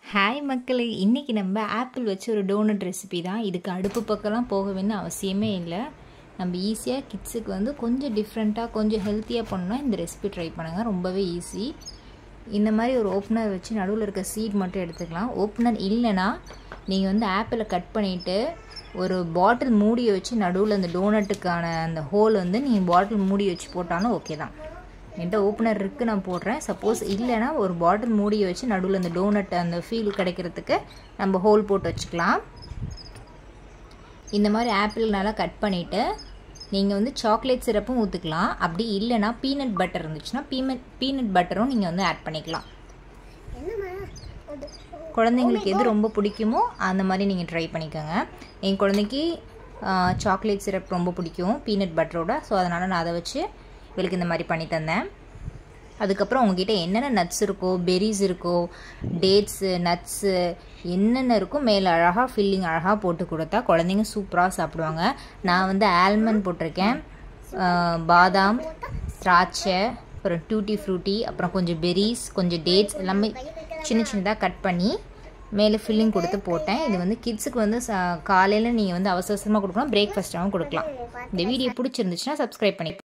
hi மக்களே இன்றைக்கி நம்ம ஆப்பிள் வச்சு ஒரு டோனட் ரெசிபி தான் இதுக்கு அடுப்பு பக்கம்லாம் போக வேண்டிய அவசியமே இல்லை நம்ம ஈஸியாக கிட்ஸுக்கு வந்து கொஞ்சம் டிஃப்ரெண்ட்டாக கொஞ்சம் ஹெல்த்தியாக பண்ணால் இந்த ரெசிபி ட்ரை பண்ணுங்கள் ரொம்பவே ஈஸி இந்த மாதிரி ஒரு ஓப்பனர் வச்சு நடுவில் இருக்க சீட் மட்டும் எடுத்துக்கலாம் ஓப்பனர் இல்லைன்னா நீங்கள் வந்து ஆப்பிளை கட் பண்ணிவிட்டு ஒரு பாட்டில் மூடியை வச்சு நடுவில் அந்த டோனட்டுக்கான அந்த ஹோல் வந்து நீங்கள் பாட்டில் மூடி வச்சு போட்டாலும் ஓகே தான் என்கிட்ட ஓப்பனர் இருக்குது நான் போடுறேன் சப்போஸ் இல்லைன்னா ஒரு பாட்டில் மூடியை வச்சு நடுவில் அந்த டோனட் அந்த ஃபீல் கிடைக்கிறதுக்கு நம்ம ஹோல் போட்டு வச்சுக்கலாம் இந்த மாதிரி ஆப்பிள் நல்லா கட் பண்ணிவிட்டு நீங்கள் வந்து சாக்லேட் சிரப்பும் ஊற்றுக்கலாம் அப்படி இல்லைன்னா பீனட் பட்டர் இருந்துச்சுன்னா பீனட் பீனட் பட்டரும் நீங்கள் வந்து ஆட் பண்ணிக்கலாம் குழந்தைங்களுக்கு எது ரொம்ப பிடிக்குமோ அந்த மாதிரி நீங்கள் ட்ரை பண்ணிக்கோங்க என் குழந்தைக்கு சாக்லேட் சிரப் ரொம்ப பிடிக்கும் பீனட் பட்டரோட ஸோ அதனால் நான் அதை வச்சு இவளுக்கு இந்த மாதிரி பண்ணி தந்தேன் அதுக்கப்புறம் உங்ககிட்ட என்னென்ன நட்ஸ் இருக்கோ பெரிஸ் இருக்கோ டேட்ஸு நட்ஸு என்னென்ன இருக்கோ மேலே அழகாக ஃபில்லிங் அழகாக போட்டு கொடுத்தா குழந்தைங்க சூப்பராக சாப்பிடுவாங்க நான் வந்து ஆல்மண்ட் போட்டிருக்கேன் பாதாம் திராட்சை அப்புறம் டூட்டி ஃப்ரூட்டி அப்புறம் கொஞ்சம் பெரிஸ் கொஞ்சம் டேட்ஸ் எல்லாமே சின்ன சின்னதாக கட் பண்ணி மேலே ஃபில்லிங் கொடுத்து போட்டேன் இது வந்து கிட்ஸுக்கு வந்து காலையில் நீங்கள் வந்து அவசர அவசரமாக கொடுக்கலாம் பிரேக்ஃபாஸ்ட்டாகவும் கொடுக்கலாம் இந்த வீடியோ பிடிச்சிருந்துச்சுன்னா சப்ஸ்கிரைப் பண்ணி